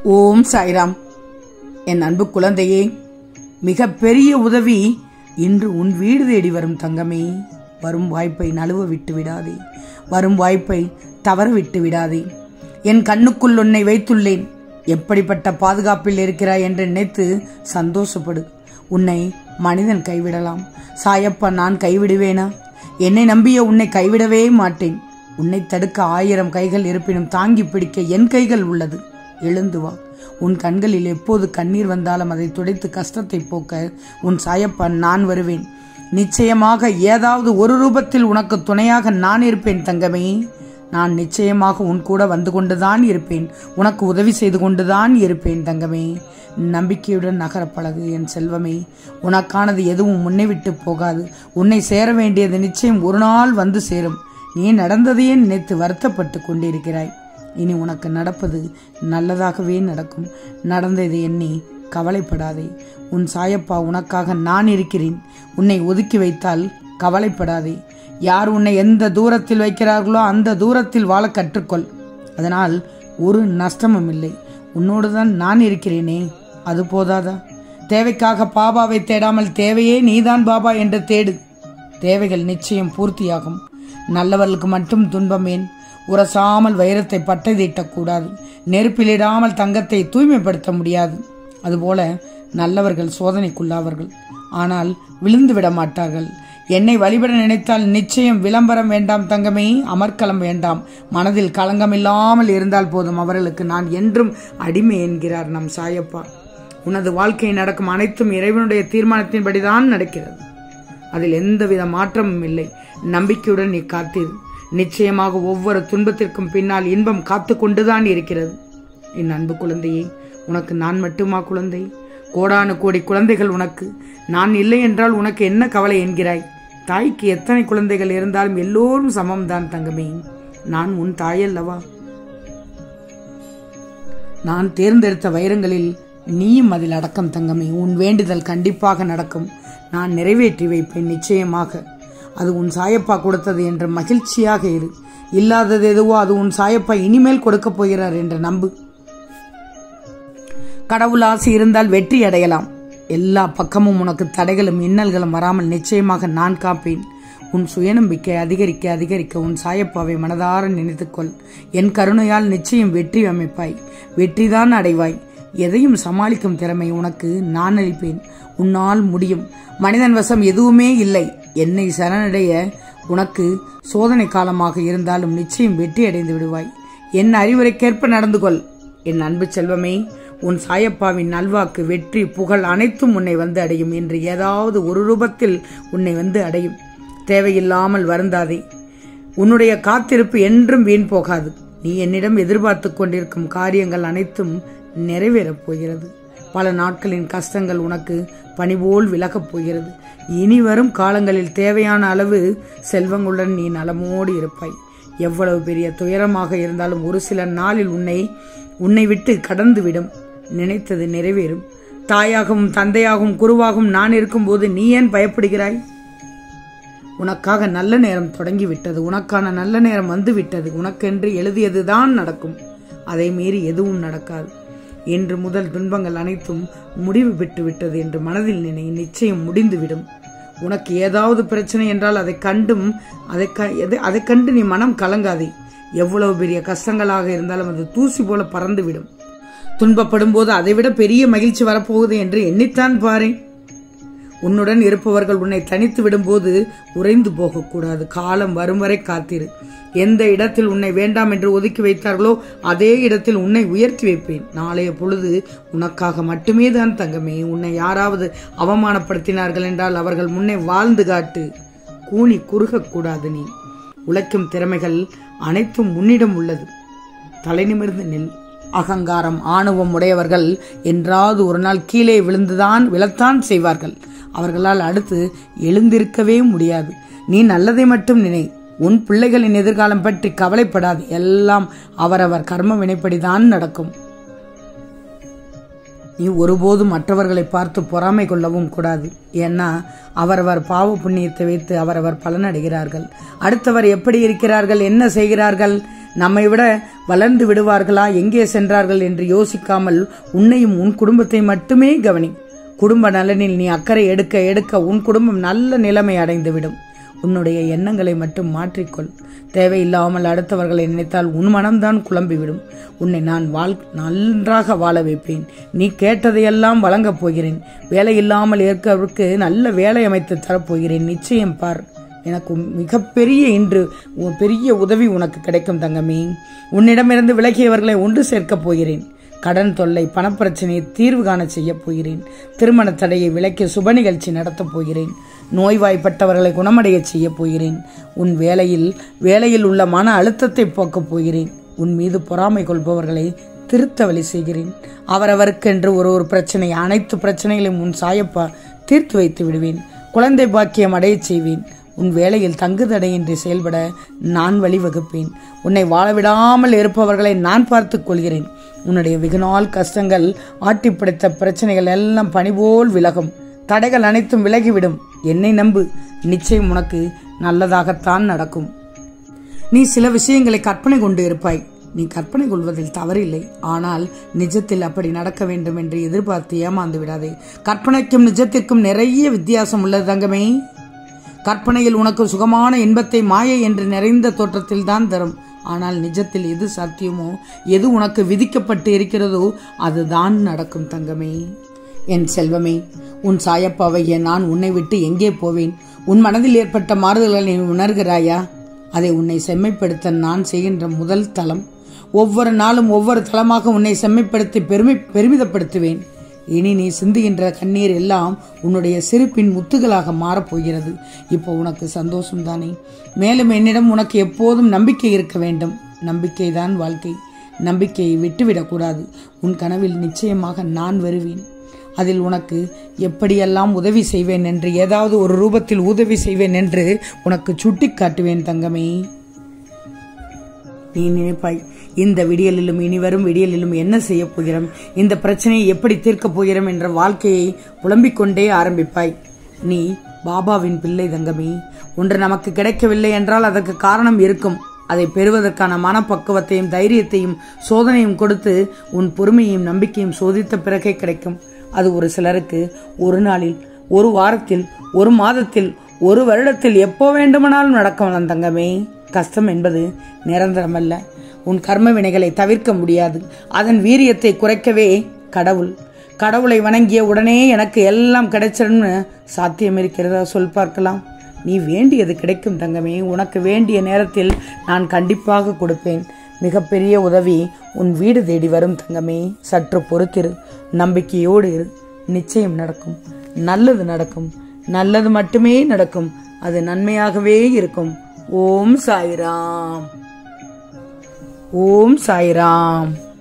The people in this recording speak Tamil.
ஓம் சாய்ராம் என் அன்பு குழந்தையே மிக பெரிய உதவி இன்று உன் வீடு தேடி வரும் தங்கமே வரும் வாய்ப்பை நழுவ விட்டு விடாதே வரும் வாய்ப்பை தவற விட்டு விடாதே என் கண்ணுக்குள் உன்னை வைத்துள்ளேன் எப்படிப்பட்ட பாதுகாப்பில் இருக்கிறாய் என்று நினைத்து சந்தோஷப்படு உன்னை மனிதன் கைவிடலாம் சாயப்பா நான் கைவிடுவேனா என்னை நம்பிய உன்னை கைவிடவே மாட்டேன் உன்னை தடுக்க ஆயிரம் கைகள் இருப்பினும் தாங்கி பிடிக்க என் கைகள் உள்ளது எழுந்து வா உன் கண்களில் எப்போது கண்ணீர் வந்தாலும் அதை துடைத்து கஷ்டத்தை போக்க உன் சாயப்பன் நான் வருவேன் நிச்சயமாக ஏதாவது ஒரு ரூபத்தில் உனக்கு துணையாக நான் இருப்பேன் தங்கமே நான் நிச்சயமாக உன் கூட வந்து கொண்டுதான் இருப்பேன் உனக்கு உதவி செய்து கொண்டுதான் இருப்பேன் தங்கமே நம்பிக்கையுடன் நகரப் பழகு என் செல்வமே உனக்கானது எதுவும் முன்னை விட்டு போகாது உன்னை சேர வேண்டியது நிச்சயம் ஒரு நாள் வந்து சேரும் நீ நடந்ததையே நினைத்து வருத்தப்பட்டு கொண்டிருக்கிறாய் இனி உனக்கு நடப்பது நல்லதாகவே நடக்கும் நடந்ததை எண்ணி கவலைப்படாதே உன் சாயப்பா உனக்காக நான் இருக்கிறேன் உன்னை ஒதுக்கி வைத்தால் கவலைப்படாதே யார் உன்னை எந்த தூரத்தில் வைக்கிறார்களோ அந்த தூரத்தில் வாழ கற்றுக்கொள் அதனால் ஒரு நஷ்டமும் இல்லை உன்னோடு தான் நான் இருக்கிறேனே அது போதாதா தேவைக்காக பாபாவை தேடாமல் தேவையே நீதான் பாபா என்று தேடு தேவைகள் நிச்சயம் பூர்த்தியாகும் நல்லவர்களுக்கு மட்டும் துன்பம் ஏன் உரசாமல் வைரத்தை பட்டை தீட்டக்கூடாது நெருப்பிலிடாமல் தங்கத்தை தூய்மைப்படுத்த முடியாது அதுபோல நல்லவர்கள் சோதனைக்குள்ளாவர்கள் ஆனால் விழுந்து விட மாட்டார்கள் என்னை வழிபட நினைத்தால் நிச்சயம் விளம்பரம் வேண்டாம் தங்கமே அமர்க்கலம் வேண்டாம் மனதில் களங்கமில்லாமல் இருந்தால் போதும் அவர்களுக்கு நான் என்றும் அடிமை என்கிறார் நம் சாயப்பா உனது வாழ்க்கை நடக்கும் அனைத்தும் இறைவனுடைய தீர்மானத்தின்படிதான் நடக்கிறது அதில் எந்தவித மாற்றமும் இல்லை நம்பிக்கையுடன் நீ காத்தீர் நிச்சயமாக ஒவ்வொரு துன்பத்திற்கும் பின்னால் இன்பம் காத்து கொண்டுதான் இருக்கிறது என் அன்பு குழந்தையே உனக்கு நான் மட்டுமா குழந்தை கோடானு கோடி குழந்தைகள் உனக்கு நான் இல்லை என்றால் உனக்கு என்ன கவலை என்கிறாய் தாய்க்கு எத்தனை குழந்தைகள் இருந்தாலும் எல்லோரும் சமம்தான் தங்கமே நான் உன் தாயல்லவா நான் தேர்ந்தெடுத்த வைரங்களில் நீயும் அதில் அடக்கம் தங்கமே உன் வேண்டுதல் கண்டிப்பாக நடக்கும் நான் நிறைவேற்றி வைப்பேன் நிச்சயமாக அது உன் சாயப்பா கொடுத்தது என்ற மகிழ்ச்சியாக இரு இல்லாதது எதுவோ அது உன் சாயப்பா இனிமேல் கொடுக்கப் போகிறார் என்று நம்பு கடவுள் ஆசை இருந்தால் வெற்றி அடையலாம் எல்லா பக்கமும் உனக்கு தடைகளும் இன்னல்களும் வராமல் நிச்சயமாக நான் காப்பேன் உன் சுயநம்பிக்கை அதிகரிக்க அதிகரிக்க உன் சாயப்பாவை மனதார நினைத்துக்கொள் என் கருணையால் நிச்சயம் வெற்றி அமைப்பாய் வெற்றிதான் அடைவாய் எதையும் சமாளிக்கும் திறமை உனக்கு நான் அளிப்பேன் உன்னால் முடியும் மனிதன் வசம் எதுவுமே இல்லை என்னை சரணடைய உனக்கு சோதனை காலமாக இருந்தாலும் நிச்சயம் வெற்றி அடைந்து விடுவாய் என் அறிவுரைக்கேற்ப நடந்து கொள் என் அன்பு செல்வமே உன் சாயப்பாவின் நல்வாக்கு வெற்றி புகழ் அனைத்தும் உன்னை வந்து அடையும் என்று ஏதாவது ஒரு ரூபத்தில் உன்னை வந்து அடையும் தேவையில்லாமல் வருந்தாதே உன்னுடைய காத்திருப்பு என்றும் வீண் போகாது நீ என்னிடம் எதிர்பார்த்து கொண்டிருக்கும் காரியங்கள் அனைத்தும் நிறைவேறப் போகிறது பல நாட்களின் கஷ்டங்கள் உனக்கு பணிபோல் விலகப் போகிறது இனி வரும் காலங்களில் தேவையான அளவு செல்வங்களுடன் நீ நலமோடு இருப்பாய் எவ்வளவு பெரிய துயரமாக இருந்தாலும் ஒரு சில நாளில் உன்னை உன்னை விட்டு கடந்து விடும் நினைத்தது நிறைவேறும் தாயாகவும் தந்தையாகவும் குருவாகவும் நான் இருக்கும்போது நீ ஏன் பயப்படுகிறாய் உனக்காக நல்ல நேரம் தொடங்கிவிட்டது உனக்கான நல்ல நேரம் வந்து விட்டது உனக்கென்று எழுதியதுதான் நடக்கும் அதை மீறி எதுவும் நடக்காது இன்று முதல் துன்பங்கள் அனைத்தும் முடிவு பெற்று விட்டது என்று மனதில் நினை நிச்சயம் முடிந்துவிடும் உனக்கு ஏதாவது பிரச்சனை என்றால் அதை கண்டும் அதை அதை கண்டு நீ மனம் கலங்காதே எவ்வளவு பெரிய கஷ்டங்களாக இருந்தாலும் அது தூசி போல பறந்துவிடும் துன்பப்படும் போது அதைவிட பெரிய மகிழ்ச்சி வரப்போகுது என்று எண்ணித்தான் பாரேன் உன்னுடன் இருப்பவர்கள் உன்னை தனித்து விடும்போது உறைந்து போகக்கூடாது காலம் வரும் வரை காத்திரு எந்த இடத்தில் உன்னை வேண்டாம் என்று ஒதுக்கி வைத்தார்களோ அதே இடத்தில் உன்னை உயர்த்தி வைப்பேன் நாளைய பொழுது உனக்காக மட்டுமே தான் தங்கமே உன்னை யாராவது அவமானப்படுத்தினார்கள் என்றால் அவர்கள் முன்னே வாழ்ந்து காட்டு கூனி குறுகக்கூடாது நீ உழைக்கும் திறமைகள் அனைத்தும் உன்னிடம் உள்ளது தலை நிமிர்ந்து நில் அகங்காரம் ஆணவம் உடையவர்கள் என்றாவது ஒரு நாள் கீழே விழுந்துதான் விழத்தான் செய்வார்கள் அவர்களால் அடுத்து எழுந்திருக்கவே முடியாது நீ நல்லதை மட்டும் நினை உன் பிள்ளைகளின் எதிர்காலம் பற்றி கவலைப்படாது எல்லாம் அவரவர் கர்ம வினைப்படிதான் நடக்கும் நீ ஒருபோதும் மற்றவர்களை பார்த்து பொறாமை கொள்ளவும் கூடாது ஏன்னா அவரவர் பாவ புண்ணியத்தை வைத்து அவரவர் பலனடைகிறார்கள் அடுத்தவர் எப்படி இருக்கிறார்கள் என்ன செய்கிறார்கள் நம்மை விட வளர்ந்து விடுவார்களா எங்கே சென்றார்கள் என்று யோசிக்காமல் உன்னையும் உன் குடும்பத்தை மட்டுமே கவனி குடும்ப நலனில் நீ அக்கறை எடுக்க எடுக்க உன் குடும்பம் நல்ல நிலைமை அடைந்துவிடும் உன்னுடைய எண்ணங்களை மட்டும் மாற்றிக்கொள் தேவையில்லாமல் அடுத்தவர்களை நினைத்தால் உன் மனம்தான் குழம்பிவிடும் உன்னை நான் வாழ் நன்றாக வாழ வைப்பேன் நீ கேட்டதையெல்லாம் வழங்கப் போகிறேன் வேலை இல்லாமல் இருக்கவருக்கு நல்ல வேலை அமைத்து தரப்போகிறேன் நிச்சயம் பார் எனக்கு மிகப்பெரிய இன்று உ- பெரிய உதவி உனக்கு கிடைக்கும் தங்கமே உன்னிடமிருந்து விலகியவர்களை ஒன்று சேர்க்கப் போகிறேன் கடன் தொல்லை பணப்பிரச்சனையை தீர்வு காண செய்யப் போகிறேன் திருமண தடையை விலக்கி சுப நிகழ்ச்சி நடத்தப் போகிறேன் நோய்வாய்ப்பட்டவர்களை குணமடைய செய்யப் போகிறேன் உன் வேலையில் வேலையில் உள்ள மன அழுத்தத்தை போக்கப் போகிறேன் உன் மீது பொறாமை கொள்பவர்களை திருத்த வழி செய்கிறேன் அவரவருக்கென்று ஒரு ஒரு பிரச்சனை அனைத்து பிரச்சனைகளையும் உன் சாயப்பா தீர்த்து வைத்து விடுவேன் குழந்தை பாக்கியம் அடையச் செய்வேன் உன் வேலையில் தங்கு தடையின்றி செயல்பட நான் வழிவகுப்பேன் உன்னை வாழ விடாமல் இருப்பவர்களை நான் பார்த்துக் கொள்கிறேன் உன்னுடைய வெகுநாள் கஷ்டங்கள் ஆட்டி படைத்த பிரச்சனைகள் எல்லாம் பனிபோல் விலகும் தடைகள் அனைத்தும் விலகிவிடும் என்னை நம்பு நிச்சயம் உனக்கு நல்லதாகத்தான் நடக்கும் நீ சில விஷயங்களை கற்பனை கொண்டு இருப்பாய் நீ கற்பனை கொள்வதில் தவறில்லை ஆனால் நிஜத்தில் அப்படி நடக்க வேண்டும் என்று எதிர்பார்த்து ஏமாந்து விடாதே கற்பனைக்கும் நிஜத்திற்கும் நிறைய வித்தியாசம் உள்ளது தங்கமே கற்பனையில் உனக்கு சுகமான இன்பத்தை மாயை என்று நிறைந்த தோற்றத்தில் தான் தரும் ஆனால் நிஜத்தில் எது சாத்தியமோ எது உனக்கு விதிக்கப்பட்டு இருக்கிறதோ அதுதான் நடக்கும் தங்கமே என் செல்வமே உன் சாயப்பாவைய நான் உன்னை விட்டு எங்கே போவேன் உன் மனதில் ஏற்பட்ட மாறுதல்களை நீ உணர்கிறாயா அதை உன்னை செம்மைப்படுத்த நான் செய்கின்ற முதல் தளம் ஒவ்வொரு நாளும் ஒவ்வொரு தளமாக உன்னை செம்மைப்படுத்தி பெருமை பெருமிதப்படுத்துவேன் இனி நீ சிந்துகின்ற கண்ணீர் எல்லாம் உன்னுடைய சிரிப்பின் முத்துகளாக மாறப்போகிறது இப்போ உனக்கு சந்தோஷம் தானே மேலும் என்னிடம் உனக்கு எப்போதும் நம்பிக்கை இருக்க வேண்டும் நம்பிக்கைதான் வாழ்க்கை நம்பிக்கையை விட்டுவிடக்கூடாது உன் கனவில் நிச்சயமாக நான் வருவேன் அதில் உனக்கு எப்படியெல்லாம் உதவி செய்வேன் என்று ஏதாவது ஒரு ரூபத்தில் உதவி செய்வேன் என்று உனக்கு சுட்டி காட்டுவேன் தங்கமே நீ நினைப்பாய் இந்த விடியலிலும் இனி வரும் விடியலிலும் என்ன செய்ய போகிறோம் இந்த பிரச்சனையை எப்படி தீர்க்கப் போகிறோம் என்ற வாழ்க்கையை புலம்பிக் கொண்டே ஆரம்பிப்பாய் நீ பாபாவின் பிள்ளை தங்கமே ஒன்று நமக்கு கிடைக்கவில்லை என்றால் அதற்கு காரணம் இருக்கும் அதை பெறுவதற்கான மனப்பக்குவத்தையும் தைரியத்தையும் சோதனையும் கொடுத்து உன் பொறுமையும் நம்பிக்கையும் சோதித்த பிறகே கிடைக்கும் அது ஒரு சிலருக்கு ஒரு நாளில் ஒரு வாரத்தில் ஒரு மாதத்தில் ஒரு வருடத்தில் எப்போ வேண்டுமானாலும் நடக்கலாம் தங்கமே கஷ்டம் என்பது நிரந்தரமல்ல உன் கர்ம வினைகளை தவிர்க்க முடியாது அதன் வீரியத்தை குறைக்கவே கடவுள் கடவுளை வணங்கிய உடனே எனக்கு எல்லாம் கிடைச்சிடும்னு சாத்தியம் இருக்கிறதா சொல் பார்க்கலாம் நீ வேண்டியது கிடைக்கும் தங்கமே உனக்கு வேண்டிய நேரத்தில் நான் கண்டிப்பாக கொடுப்பேன் மிகப்பெரிய உதவி உன் வீடு தேடி வரும் தங்கமே சற்று பொறுத்திரு நம்பிக்கையோடு இரு நிச்சயம் நடக்கும் நல்லது நடக்கும் நல்லது மட்டுமே நடக்கும் அது நன்மையாகவே இருக்கும் ஓம் சாய்ராம் ஓம் சாய்ராம்